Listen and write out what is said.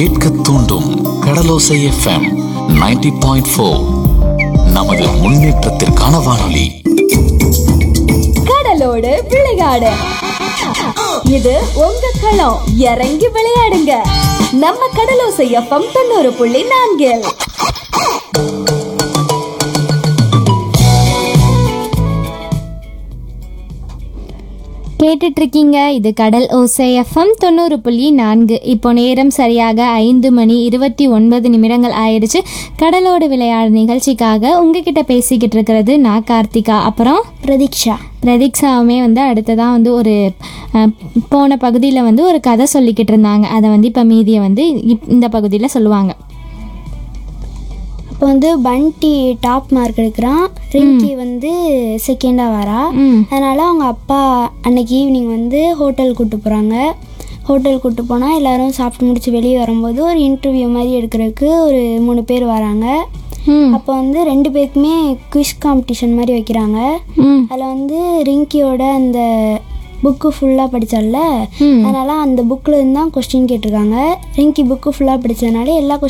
கேட்க தூண்டும் கடலோசை FM 90.4 point four நமது முன்னேற்றத்திற்கான வானொலி கடலோடு விளையாடு இது உங்க களம் இறங்கி விளையாடுங்க நம்ம கடலோசை எஃப்எம் தொண்ணூறு புள்ளி நான்கில் கேட்டுட்டு இருக்கீங்க இது கடல் ஓசை எஃப்எம் தொண்ணூறு புள்ளி நான்கு இப்போ நேரம் சரியாக ஐந்து மணி இருபத்தி ஒன்பது நிமிடங்கள் ஆயிடுச்சு கடலோடு விளையாடு நிகழ்ச்சிக்காக உங்ககிட்ட பேசிக்கிட்டு இருக்கிறது நான் கார்த்திகா அப்புறம் பிரதீக்ஷா பிரதீக்ஷாவுமே வந்து அடுத்ததான் வந்து ஒரு அஹ், போன பகுதியில் வந்து ஒரு கதை சொல்லிக்கிட்டு இருந்தாங்க அதை வந்து இப்போ மீதியை வந்து இப்- இந்த பகுதியில் சொல்லுவாங்க அப்போ வந்து பண்டி டாப் மார்க் எடுக்கிறான் ரிங்கி வந்து செகண்டாக வரா ம் அதனால் அவங்க அப்பா அன்னைக்கு ஈவினிங் வந்து ஹோட்டல் கூட்டு போகிறாங்க ஹோட்டல் கூட்டு போனால் எல்லாரும் சாப்பிட்டு முடிச்சு வெளியே வரும்போது ஒரு இன்டர்வியூ மாதிரி எடுக்கிறதுக்கு ஒரு மூணு பேர் வராங்க ம் அப்போ வந்து ரெண்டு பேருக்குமே குவிஸ் காம்படிஷன் மாதிரி வைக்கிறாங்க ம் அதில் வந்து ரிங்கியோட அந்த புக்கு ஃபுல்லாக படித்தால ம். அதனால் அந்த புக்கில் இருந்து தான் கொஸ்டின் கேட்டிருக்காங்க ரிங்கி புக்கு ஃபுல்லாக படித்ததுனால எல்லா